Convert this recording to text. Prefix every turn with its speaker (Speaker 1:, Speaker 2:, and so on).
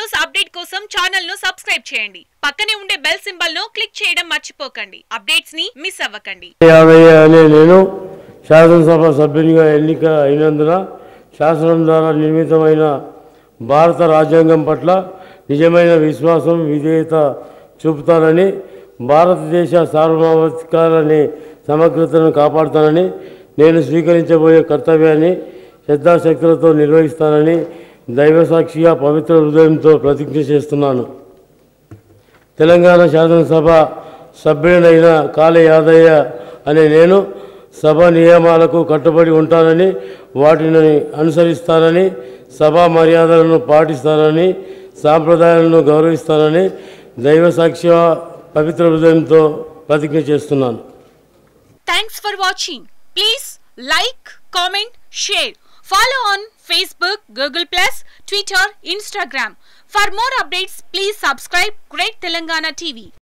Speaker 1: news update కోసం channel ను subscribe చేయండి పక్కనే ఉండే బెల్ సింబల్ ను క్లిక్ చేయడం మర్చిపోకండి అప్డేట్స్ ని మిస్ అవ్వకండి
Speaker 2: యాదయ్య అనే నేను శాసనసభ సభ్యునిగా ఎన్నిక అయినందున శాసనం ద్వారా నిర్మితమైన భారత రాజ్యాంగం పట్ల నిజమైన విశ్వాసం విధేయత చూపుతానని భారతదేశ సార్వభౌమాధికారాన్ని సమగ్రతను కాపాడుతానని నేను స్వీకరించబోయే కర్తవ్యాన్ని శ్రద్ధాశక్తులతో నిర్వహిస్తానని దైవసాక్షిగా పవిత్ర హృదయంతో ప్రతిజ్ఞ చేస్తున్నాను తెలంగాణ శాసనసభ సభ్యుడైన కాళే యాదయ్య అనే నేను సభ నియమాలకు కట్టుబడి ఉంటానని వాటిని అనుసరిస్తానని సభా మర్యాదలను పాటిస్తానని సాంప్రదాయాలను గౌరవిస్తానని దైవ సాక్షి పవిత్ర హృదయంతో ప్రతిజ్ఞ చేస్తున్నాను
Speaker 1: thanks for watching please like comment share follow on Facebook Google plus Twitter Instagram for more updates please subscribe great Telangana TV